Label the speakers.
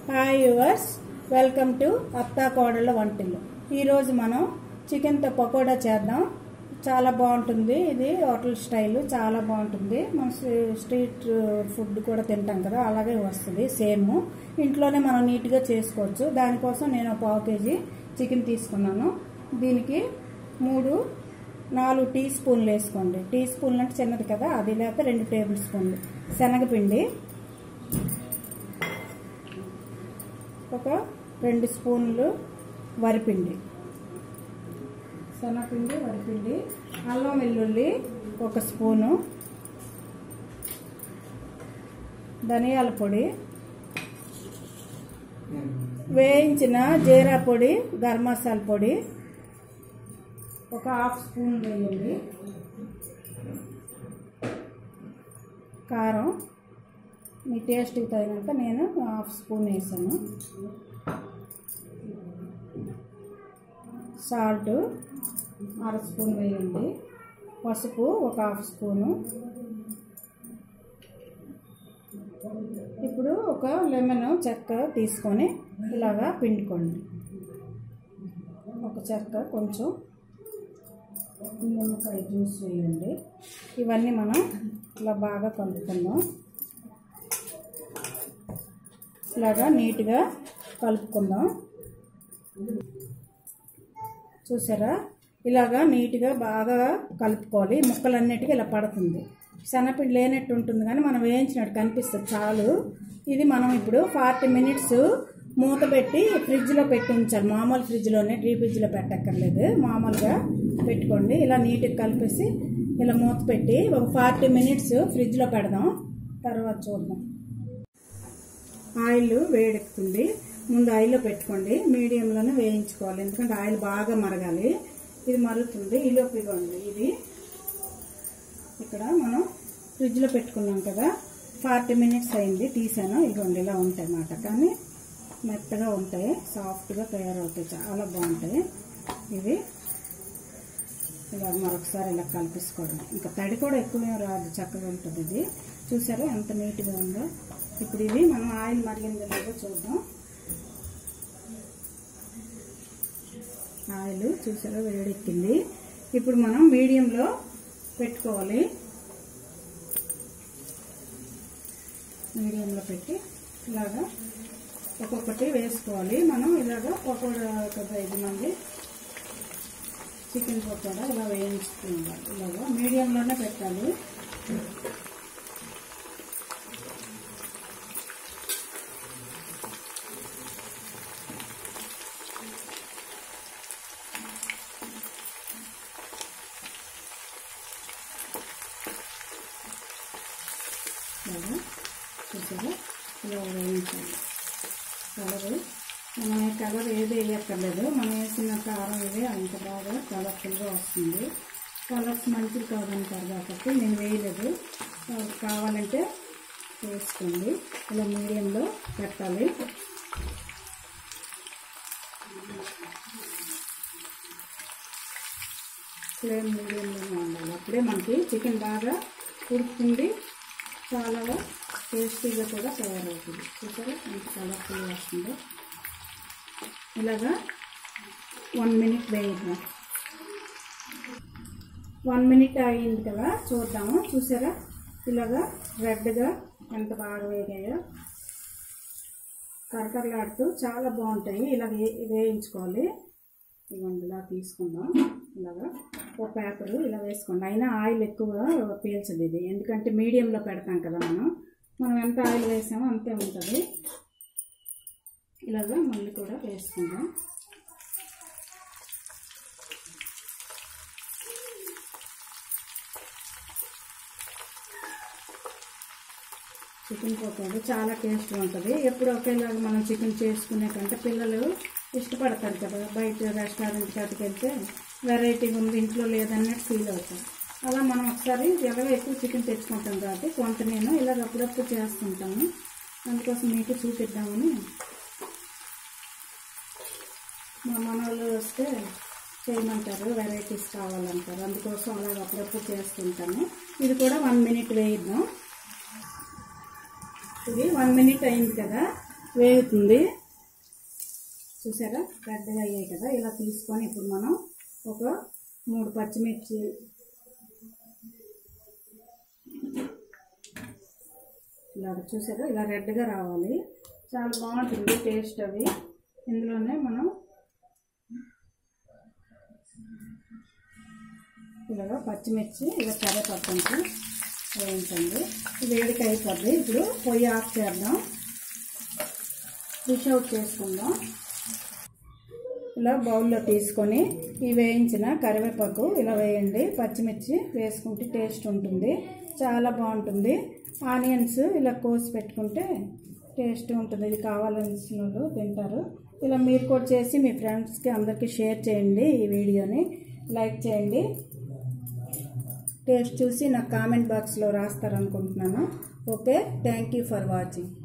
Speaker 1: hi yours welcome to అత్తా కోడళ్ళ వంటిల్లు ఈరోజు మనం చికెన్తో పకోడా చేద్దాం చాలా బాగుంటుంది ఇది హోటల్ స్టైల్ చాలా బాగుంటుంది మనం స్ట్రీ- స్ట్రీట్ ఫుడ్ కూడా తింటాం కదా అలాగే వస్తుంది సేమ్ ఇంట్లోనే మనం నీట్గా చేసుకోవచ్చు దానికోసం నేను ఒక పావు కేజీ చికెన్ తీసుకున్నాను దీనికి మూడు నాలుగు టీ స్పూన్లు వేసుకోండి టీ స్పూన్లు అంటే చిన్నది కదా అది లేకపోతే రెండు టేబుల్ స్పూన్లు శనగపిండి ఒక రెండు స్పూన్లు వరిపిండి శనగపిండి వరిపిండి అల్లం వెల్లుల్లి ఒక స్పూను ధనియాల పొడి వేయించిన జీరా పొడి గరం మసాలా పొడి ఒక హాఫ్ స్పూన్ వేయండి కారం మీ టేస్ట్కి తగినంత నేను హాఫ్ స్పూన్ వేసాను సాల్ట్ అర స్పూన్ వేయండి పసుపు ఒక హాఫ్ స్పూను ఇప్పుడు ఒక లెమన్ చెక్క తీసుకొని ఇలాగా పిండుకోండి ఒక చెక్క కొంచెం నిమ్మకాయ జ్యూస్ వేయండి ఇవన్నీ మనం ఇలా బాగా కలుపుకుందాం ఇలాగా నీట్గా కలుపుకుందాం చూసారా ఇలాగా నీట్గా బాగా కలుపుకోవాలి ముక్కలన్నిటికీ ఇలా పడుతుంది శనగపిండి లేనట్టు ఉంటుంది కానీ మనం వేయించినట్టు కనిపిస్తుంది చాలు ఇది మనం ఇప్పుడు ఫార్టీ మినిట్స్ మూత పెట్టి ఫ్రిడ్జ్లో పెట్టి ఉంచాలి మామూలు ఫ్రిడ్జ్లోనే డీ ఫ్రిడ్జ్లో పెట్టక్కర్లేదు మామూలుగా పెట్టుకోండి ఇలా నీట్గా కలిపేసి ఇలా మూత పెట్టి ఒక ఫార్టీ మినిట్స్ ఫ్రిడ్జ్లో పెడదాం తర్వాత చూద్దాం ఆయిల్ వేడెక్కుతుంది ముందు ఆయిల్లో పెట్టుకోండి మీడియంలోనే వేయించుకోవాలి ఎందుకంటే ఆయిల్ బాగా మరగాలి ఇది మరుగుతుంది ఈలోపు ఇవ్వండి ఇది ఇక్కడ మనం ఫ్రిడ్జ్లో పెట్టుకున్నాం కదా ఫార్టీ మినిట్స్ అయింది తీసాను ఇదిగోండి ఇలా ఉంటాయి అన్నమాట కానీ మెత్తగా ఉంటాయి సాఫ్ట్గా తయారవుతాయి చాలా బాగుంటాయి ఇవి ఇలా మరొకసారి ఇలా కలిపేసుకోవడం ఇంకా తడి కూడా ఎక్కువ రాదు చక్కగా ఉంటుంది ఇది చూసారా ఎంత నీట్గా ఉందో ఇప్పుడు ఇది మనం ఆయిల్ మరిగిందో లేదో చూద్దాం ఆయిల్ చూసారా వేడెక్కింది ఇప్పుడు మనం మీడియంలో పెట్టుకోవాలి మీడియంలో పెట్టి ఇలాగా ఒక్కొక్కటి వేసుకోవాలి మనం ఇలాగా పకోడా కదా ఇది మంది చికెన్ పకోడా ఇలా వేయించుకోవాలి ఇలాగా మీడియంలోనే పెట్టాలి ఇలాగా చూసారా ఇలా వేయించాలి కలరు మనం ఈ కలర్ ఏది వేయక్కర్లేదు మనం వేసిన కారం ఇది అంత బాగా కలర్ఫుల్గా వస్తుంది కలర్స్ మంచిది కాదంటారు కాబట్టి నేను వేయలేదు వాళ్ళకి కావాలంటే వేసుకోండి ఇలా మీడియంలో పెట్టాలి ఫ్లేమ్ మీడియంలోనే ఉండాలి అప్పుడే మనకి చికెన్ బాగా ఉడుకుతుంది చాలా టేస్టీగా కూడా తయారవుతుంది చూసారా ఎంత కలర్ఫుల్ వస్తుందో ఇలాగా వన్ మినిట్ వేయిద్దాం వన్ మినిట్ అయింది కదా చూద్దాము చూసారా ఇలాగా రెడ్గా ఎంత బాగా వేగాయో కరకరలాడుతూ చాలా బాగుంటాయి ఇలా వే వేయించుకోవాలి ఇవ్వండి ఇలా తీసుకుందాం ఇలాగా ఒక పేపర్ ఇలా వేసుకోండి అయినా ఆయిల్ ఎక్కువ పీల్చదు ఇది ఎందుకంటే మీడియంలో పెడతాం కదా మనం మనం ఎంత ఆయిల్ వేసామో అంతే ఉంటుంది ఇలాగా మళ్ళీ కూడా వేసుకుందాం చికెన్ పకోడీ చాలా టేస్ట్గా ఉంటుంది ఎప్పుడు ఒకేలాగా మనం చికెన్ చేసుకునే కంటే పిల్లలు ఇష్టపడతారు కదా బయట రెస్టారెంట్ కాటికి వెళ్తే వెరైటీగా ఉంది ఇంట్లో లేదన్నట్టు ఫీల్ అవుతారు అలా మనం ఒకసారి ఎలాగో ఎక్కువ చికెన్ తెచ్చుకుంటాం కాబట్టి కొంత నేను ఇలాగ అప్పుడప్పుడు చేస్తుంటాను అందుకోసం మీకు చూపిద్దామని మా మనవాళ్ళు వస్తే చేయమంటారు వెరైటీస్ కావాలంటారు అందుకోసం అలాగ అప్పుడప్పుడు చేస్తుంటాను ఇది కూడా వన్ మినిట్ వేయిద్దాం ఇది వన్ మినిట్ అయింది కదా వేగుతుంది చూసారా పెద్దగా అయ్యాయి కదా ఇలా తీసుకొని ఇప్పుడు మనం ఒక మూడు పచ్చిమిర్చి ఇలా చూసారా ఇలా రెడ్గా రావాలి చాలా బాగుంటుంది టేస్ట్ అవి ఇందులోనే మనం ఇలాగా పచ్చిమిర్చి ఇలా కరేపక్కంటే వేయించండి వేడికి అయిపోద్ది ఇప్పుడు పొయ్యి ఆఫ్ చేద్దాం డిష్ అవుట్ చేసుకుందాం ఇలా బౌల్లో తీసుకొని ఈ వేయించిన కరివేపాకు ఇలా వేయండి పచ్చిమిర్చి వేసుకుంటే టేస్ట్ ఉంటుంది చాలా బాగుంటుంది ఆనియన్స్ ఇలా కోసి పెట్టుకుంటే టేస్ట్ ఉంటుంది ఇది కావాలనిసిన వాళ్ళు తింటారు ఇలా మీరు కూడా చేసి మీ ఫ్రెండ్స్కి అందరికీ షేర్ చేయండి ఈ వీడియోని లైక్ చేయండి టేస్ట్ చూసి నాకు కామెంట్ బాక్స్లో రాస్తారనుకుంటున్నాను okay thank you for watching